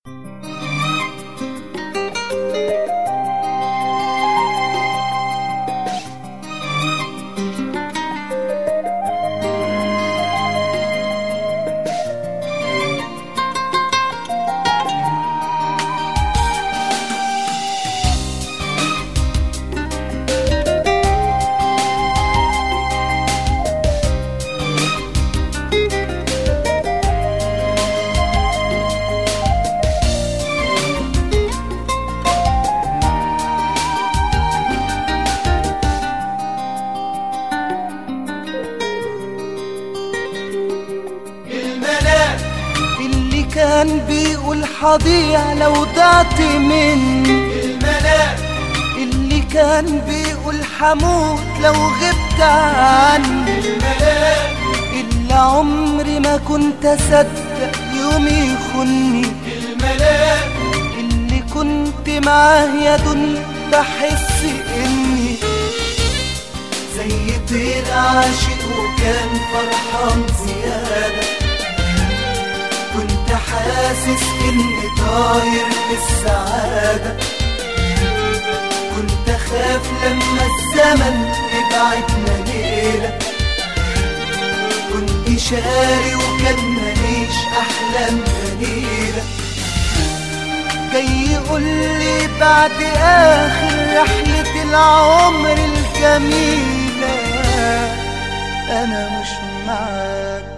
كان بيقول حضيع لو ضعت مني الملاك اللي كان بيقول حموت لو غبت عني الملاك اللي عمري ما كنت اصدق يوم يخوني الملاك اللي كنت معاه يا دنيا بحس اني زي طير عاشق وكان فرحان زيادة كنت حاسس اني طاير بالسعادة كنت اخاف لما الزمن يبعدنا ليلة كنت شاري وكان ماليش احلام جميله جاي يقول لي بعد اخر رحلة العمر الجميلة انا مش معاك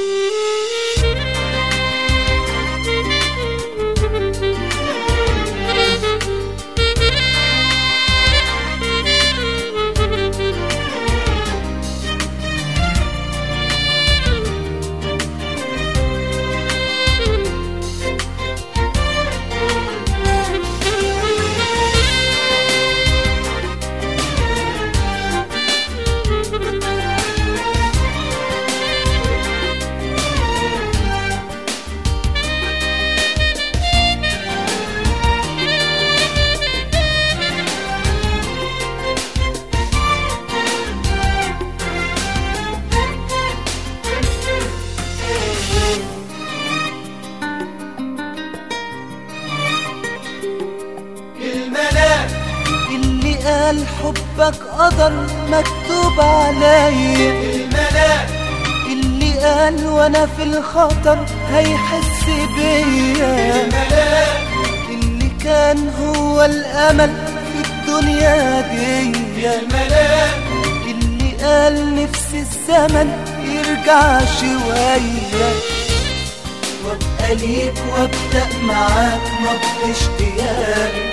الملاك اللي قال حبك قدر مكتوب عليا الملاك اللي قال وانا في الخطر هيحس بيا الملاك اللي كان هو الامل في الدنيا دي الملاك اللي قال نفسي الزمن يرجع شوية وابقى ليك وابدأ معاك نبض اشتياقي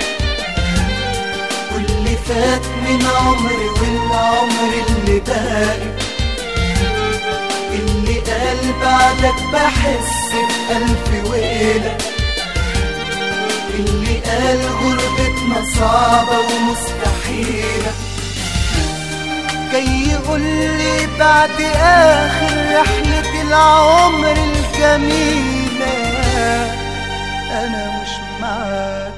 واللي فات من عمري والعمر اللي باقي اللي قال بعدك بحس بألف ويلة اللي قال غربتنا صعبة ومستحيلة جاي يقول لي بعد آخر رحلة العمر الجميلة أنا مش معاك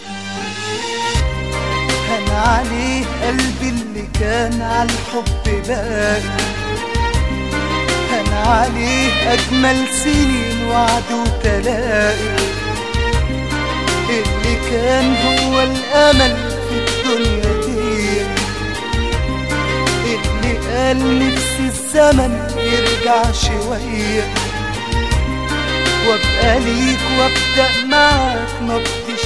هان عليه قلبي اللي كان على الحب باقي هان عليه أجمل سنين وعد وتلاقي اللي كان هو الأمل في الدنيا دي اللي قال نفسي الزمن يرجع شوية وابقى ليك وابدأ معاك نبض